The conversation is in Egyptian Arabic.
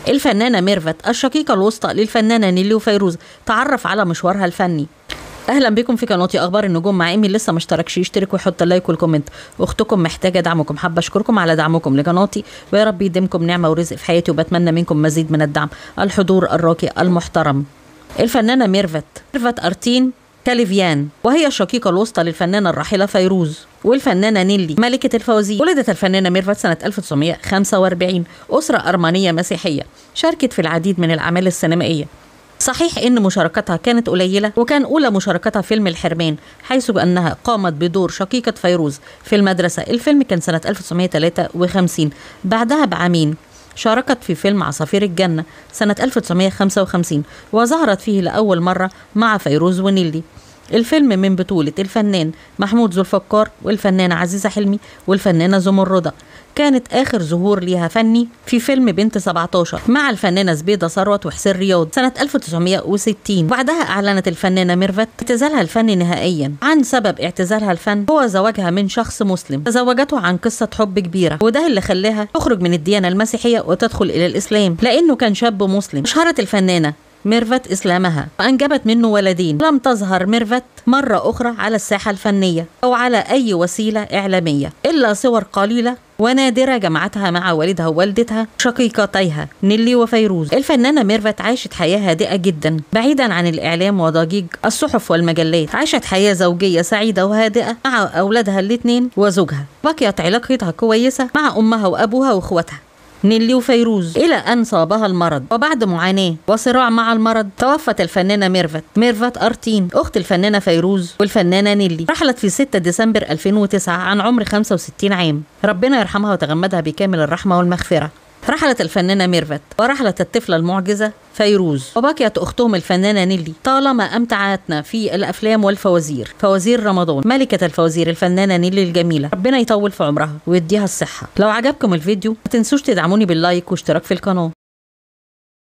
الفنانة ميرفت الشقيقة الوسطى للفنانة نيلي وفيروز تعرف على مشوارها الفني اهلا بكم في قناتي اخبار النجوم مع ايمي لسه ما اشتركش يشترك ويحط اللايك والكومنت اختكم محتاجه دعمكم حابه اشكركم على دعمكم لقناتي ويا رب يديمكم نعمه ورزق في حياتي وبتمنى منكم مزيد من الدعم الحضور الراقي المحترم الفنانه ميرفت ميرفت ارتين كاليفيان وهي الشقيقة الوسطى للفنانة الراحلة فيروز والفنانة نيلي ملكة الفوازير ولدت الفنانة ميرفت سنة 1945 أسرة أرمنية مسيحية شاركت في العديد من الأعمال السينمائية صحيح ان مشاركتها كانت قليله وكان اولى مشاركتها فيلم الحرمان حيث انها قامت بدور شقيقه فيروز في المدرسه الفيلم كان سنه 1953 بعدها بعامين شاركت في فيلم عصافير الجنة سنة 1955 وظهرت فيه لأول مرة مع فيروز ونيلي الفيلم من بطولة الفنان محمود ذو الفقار والفنانة عزيزة حلمي والفنانة زمردة كانت آخر ظهور ليها فني في فيلم بنت 17 مع الفنانة زبيدة ثروت وحسين رياض سنة 1960 بعدها أعلنت الفنانة ميرفت اعتزالها الفني نهائيا عن سبب اعتزالها الفن هو زواجها من شخص مسلم تزوجته عن قصة حب كبيرة وده اللي خلاها تخرج من الديانة المسيحية وتدخل إلى الإسلام لأنه كان شاب مسلم أشهرت الفنانة ميرفت إسلامها وأنجبت منه ولدين لم تظهر ميرفت مرة أخرى على الساحة الفنية أو على أي وسيلة إعلامية إلا صور قليلة ونادرة جمعتها مع والدها ووالدتها شقيقتيها نيلي وفيروز الفنانة ميرفت عاشت حياة هادئة جدا بعيدا عن الإعلام وضجيج الصحف والمجلات عاشت حياة زوجية سعيدة وهادئة مع أولادها الاثنين وزوجها بقيت علاقتها كويسة مع أمها وأبوها وإخواتها نيلي وفيروز إلى أن صابها المرض وبعد معاناة وصراع مع المرض توفت الفنانة ميرفت ميرفت أرتين أخت الفنانة فيروز والفنانة نيلي رحلت في 6 ديسمبر 2009 عن عمر 65 عام ربنا يرحمها وتغمدها بكامل الرحمة والمغفرة رحلت الفنانة ميرفت ورحلت الطفلة المعجزة فيروز وبقيت أختهم الفنانة نيلي طالما أمتعتنا في الأفلام والفوازير فوازير رمضان ملكة الفوازير الفنانة نيلي الجميلة ربنا يطول في عمرها ويديها الصحة لو عجبكم الفيديو ما تنسوش تدعموني باللايك واشتراك في القناة